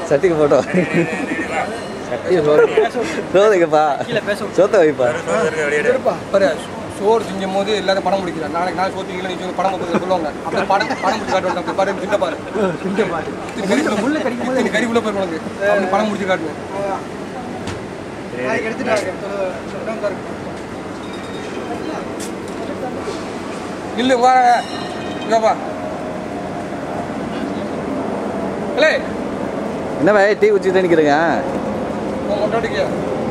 சட்டிக்கு photo சட்டி சோதைங்கப்பா சோத்த வைப்பா பாரு சோறு திங்கும் போது எல்லாரும் படம் பிடிக்கிறாங்க நாளைக்கு நாள் சோறு திங்கல நீங்க படம் கொடுக்க சொல்லுவாங்க அப்படியே படம் படம் பிடிச்சி காட்டுவாங்க அப்படி பாரு திண்ட பாரு திண்ட பாரு கறி உள்ள கறிக்கும் போது கறி உள்ள போய் உனக்கு அப்படி படம் பிடிச்சி காட்டுவேன் இல்ல வா இங்க வா இல்லை என்ன பாய் டீ குடிச்சிட்டு நிற்கிறேங்க உன் கொண்டாடிக்க